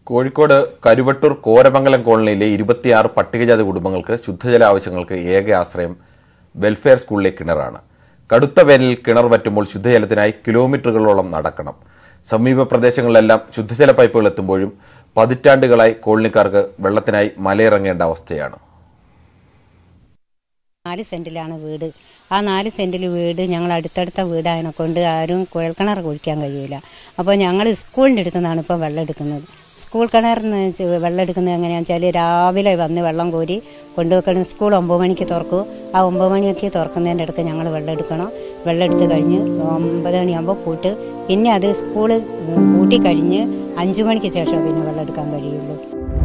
കോഴിക്കോട് കരുവട്ടൂർ കോരമംഗലം കോളനിയിലെ ഇരുപത്തിയാറ് പട്ടികജാതി കുടുംബങ്ങൾക്ക് ശുദ്ധജല ആവശ്യങ്ങൾക്ക് ഏക ആശ്രയം വെൽഫെയർ സ്കൂളിലെ കിണറാണ് കടുത്ത വേനലിൽ കിണർ വറ്റുമ്പോൾ ശുദ്ധജലത്തിനായി കിലോമീറ്ററുകളോളം നടക്കണം സമീപ പ്രദേശങ്ങളിലെല്ലാം ശുദ്ധജല പൈപ്പുകൾ എത്തുമ്പോഴും പതിറ്റാണ്ടുകളായി കോളനിക്കാർക്ക് വെള്ളത്തിനായി മലയിറങ്ങേണ്ട അവസ്ഥയാണ് നാല് സെന്റിലാണ് വീട് ആ നാല് സെന്റിൽ വീട് ഞങ്ങൾ അടുത്തടുത്ത വീടായതിനെ കൊണ്ട് ആരും കുഴൽക്കിണർ കുഴിക്കാൻ കഴിയില്ല അപ്പോൾ ഞങ്ങൾ സ്കൂളിൻ്റെ അടുത്ത് നിന്നാണ് ഇപ്പോൾ വെള്ളം എടുക്കുന്നത് സ്കൂൾ കിണറിന് വെച്ച് വെള്ളം എടുക്കുന്നത് എങ്ങനെയാണെന്ന് വെച്ചാൽ രാവിലെ വന്ന് വെള്ളം കോരി കൊണ്ടുവെക്കണം സ്കൂൾ ഒമ്പത് മണിക്ക് തുറക്കും ആ ഒമ്പത് മണിയൊക്കെ തുറക്കുന്നതിൻ്റെ അടുത്ത് ഞങ്ങൾ വെള്ളം എടുക്കണം വെള്ളം എടുത്ത് കഴിഞ്ഞ് ഒമ്പത് മണിയാകുമ്പോൾ പൂട്ട് പിന്നെ അത് സ്കൂള് പൂട്ടി കഴിഞ്ഞ് അഞ്ച് മണിക്ക് ശേഷം പിന്നെ വെള്ളം എടുക്കാൻ കഴിയുള്ളൂ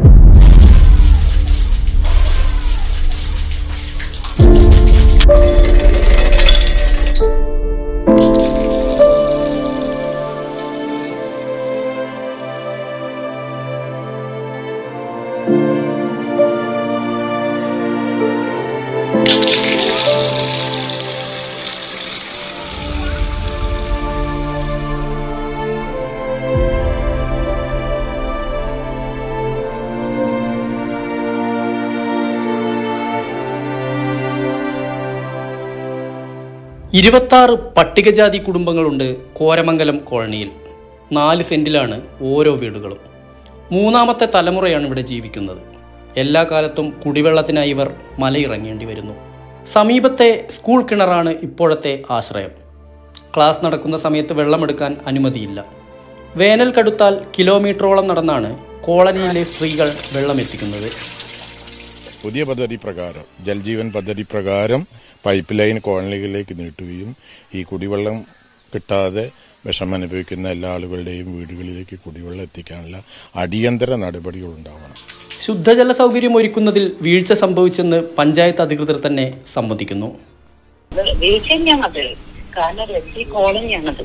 ഇരുപത്താറ് പട്ടികജാതി കുടുംബങ്ങളുണ്ട് കോരമംഗലം കോളനിയിൽ നാല് സെന്റിലാണ് ഓരോ വീടുകളും മൂന്നാമത്തെ തലമുറയാണ് ഇവിടെ ജീവിക്കുന്നത് എല്ലാ കാലത്തും കുടിവെള്ളത്തിനായി ഇവർ മലയിറങ്ങേണ്ടി വരുന്നു സമീപത്തെ സ്കൂൾ കിണറാണ് ഇപ്പോഴത്തെ ആശ്രയം ക്ലാസ് നടക്കുന്ന സമയത്ത് വെള്ളമെടുക്കാൻ അനുമതിയില്ല വേനൽ കടുത്താൽ കിലോമീറ്ററോളം നടന്നാണ് കോളനിയിലെ സ്ത്രീകൾ വെള്ളമെത്തിക്കുന്നത് പുതിയ പദ്ധതി പ്രകാരം ജൽജീവൻ പദ്ധതി പ്രകാരം പൈപ്പ് ലൈൻ കോളനികളിലേക്ക് നീട്ടുകയും ഈ കുടിവെള്ളം കിട്ടാതെ വിഷമം അനുഭവിക്കുന്ന എല്ലാ ആളുകളുടെയും വീടുകളിലേക്ക് കുടിവെള്ളം എത്തിക്കാനുള്ള അടിയന്തര നടപടികൾ ഉണ്ടാവണം ശുദ്ധജല സൗകര്യം ഒരുക്കുന്നതിൽ വീഴ്ച സംഭവിച്ചെന്ന് പഞ്ചായത്ത് അധികൃതർ തന്നെ സമ്മതിക്കുന്നു വീഴ്ച തന്നെയാണത് കാരണം റെസി കോളനിയാണത്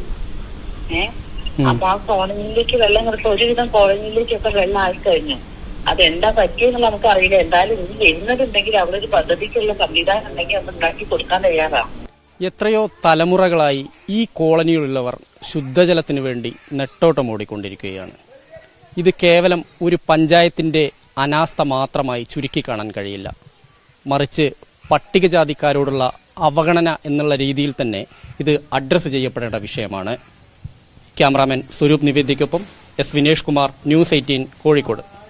ഏ അപ്പൊ ആ കോളനിയിലേക്ക് വെള്ളം കിടക്കും ഒരുവിധം കോളനിയിലേക്കൊക്കെ വെള്ളം ആയി കഴിഞ്ഞു അതെന്താ പറ്റിയെന്നുള്ള നമുക്ക് അറിയില്ല എന്തായാലും ഇനി വരുന്നതുണ്ടെങ്കിൽ അവിടെ ഒരു പദ്ധതിക്കുള്ള സംവിധാനം ഉണ്ടെങ്കിൽ അത് ഉണ്ടാക്കി കൊടുക്കാൻ തയ്യാറാണ് എത്രയോ തലമുറകളായി ഈ കോളനിയിലുള്ളവർ ശുദ്ധജലത്തിനു വേണ്ടി നെട്ടോട്ടമോടിക്കൊണ്ടിരിക്കുകയാണ് ഇത് കേവലം ഒരു പഞ്ചായത്തിന്റെ അനാസ്ഥ മാത്രമായി ചുരുക്കി കാണാൻ കഴിയില്ല മറിച്ച് പട്ടികജാതിക്കാരോടുള്ള അവഗണന എന്നുള്ള രീതിയിൽ തന്നെ ഇത് അഡ്രസ്സ് ചെയ്യപ്പെടേണ്ട വിഷയമാണ് ക്യാമറാമാൻ സ്വരൂപ് നിവേദ്യയ്ക്കൊപ്പം S Vinesh Kumar news eighteen Kozhikode